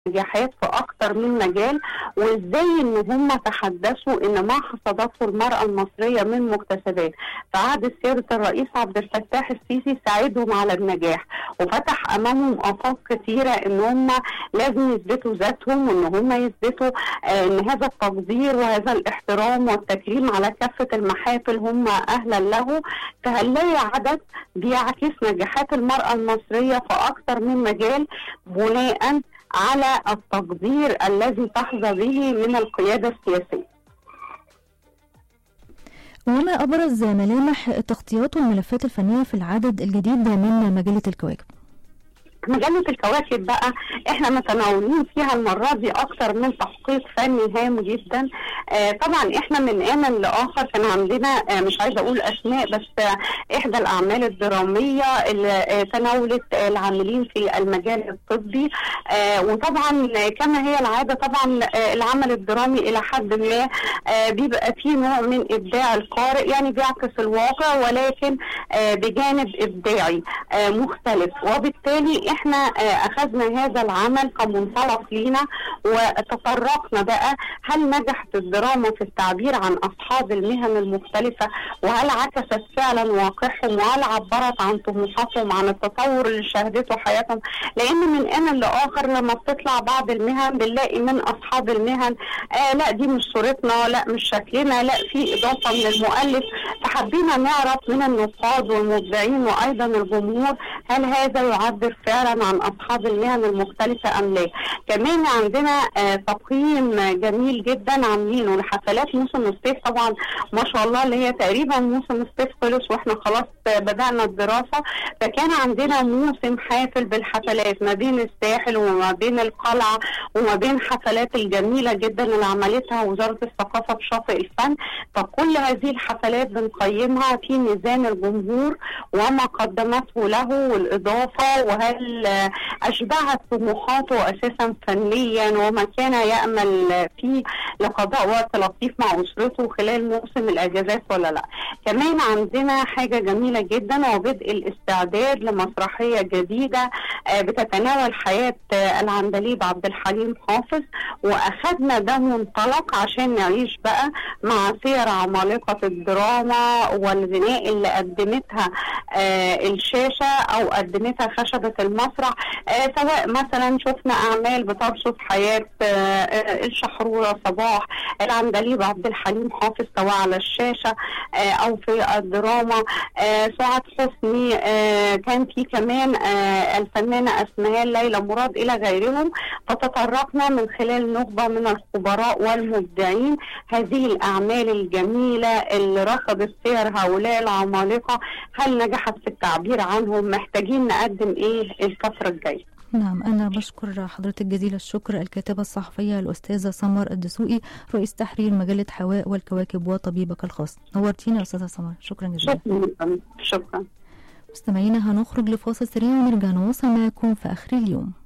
نجاحات في اكتر من مجال وازاي ان هم تحدثوا ان ما حصدته المراه المصريه من مكتسبات فعهد سياده الرئيس عبد الفتاح السيسي ساعدهم على النجاح وفتح امامهم افاق كثيره ان هم لازم يثبتوا ذاتهم وان هم يثبتوا آه ان هذا التقدير وهذا الاحترام والتكريم على كافه المحافل هم اهلا له فهنلاقي عدد بيعكس نجاحات المراه المصريه في اكثر من مجال بناء على التقدير الذي تحظى به من القياده السياسيه. وما أبرز ملامح التغطيات والملفات الفنية في العدد الجديد من مجلة الكواكب؟ مجلة الكواكب بقى احنا متناولين فيها المرة دي اكتر من تحقيق فني هام جدا آه طبعا احنا من ان لاخر كان عندنا آه مش عايزة اقول اسماء بس آه احدى الاعمال الدرامية اللي آه تناولت آه العاملين في المجال الطبي آه وطبعا كما هي العادة طبعا آه العمل الدرامي الى حد ما آه بيبقى فيه نوع من ابداع القارئ يعني بيعكس الواقع ولكن آه بجانب ابداعي آه مختلف وبالتالي احنا اخذنا هذا العمل كمنطلق لينا وتطرقنا بقى هل نجحت الدراما في التعبير عن اصحاب المهن المختلفه وهل عكست فعلا واقعهم وهل عبرت عن طموحاتهم عن التطور اللي شهدته حياتهم لان من ان لاخر لما بتطلع بعض المهن بنلاقي من اصحاب المهن آه لا دي مش صورتنا لا مش شكلنا لا في اضافه من المؤلف فحبينا نعرف من النقاد والمبدعين وايضا الجمهور هل هذا يعبر فعلا فعلا عن اصحاب المهن المختلفه ام لا كمان عندنا آه تقييم جميل جدا عاملينه لحفلات موسم الصيف طبعا ما شاء الله اللي هي تقريبا موسم الصيف خلص واحنا خلاص بدانا الدراسه فكان عندنا موسم حافل بالحفلات ما بين الساحل وما بين القلعه وما بين حفلات الجميله جدا اللي عملتها وزاره الثقافه بشاطئ الفن فكل هذه الحفلات بنقيمها في ميزان الجمهور وما قدمته له والاضافه وهل أشبعت طموحاته أساسا فنيا وما كان يأمل فيه لقضاء وقت لطيف مع أسرته خلال موسم الأجازات ولا لا كمان عندنا حاجة جميلة جدا وبدء الاستعداد لمسرحية جديدة بتتناول حياة العندليب عبد الحليم حافظ وأخذنا ده منطلق عشان نعيش بقى مع سير عمالقة الدراما والغناء اللي قدمتها الشاشة أو قدمتها خشبة المسرح آه سواء مثلا شفنا اعمال بترصد حياه آه آه الشحروره صباح العندليب عبد الحليم حافظ سواء على الشاشه آه او في الدراما آه سعاد حسني آه كان في كمان آه الفنانه اسماء ليلى مراد الى غيرهم فتطرقنا من خلال نخبه من الخبراء والمبدعين هذه الاعمال الجميله اللي رصدت سير هؤلاء العمالقه هل نجحت في التعبير عنهم محتاجين نقدم ايه الفترة الجاية نعم أنا بشكر حضرتك جزيل الشكر الكاتبة الصحفية الأستاذة سمر الدسوقي رئيس تحرير مجلة حواء والكواكب وطبيبك الخاص نورتينا يا أستاذة سمر شكرا جزيلا شكرا شكرا مستمعينا هنخرج لفاصل سريع ونرجع نواصل معكم في آخر اليوم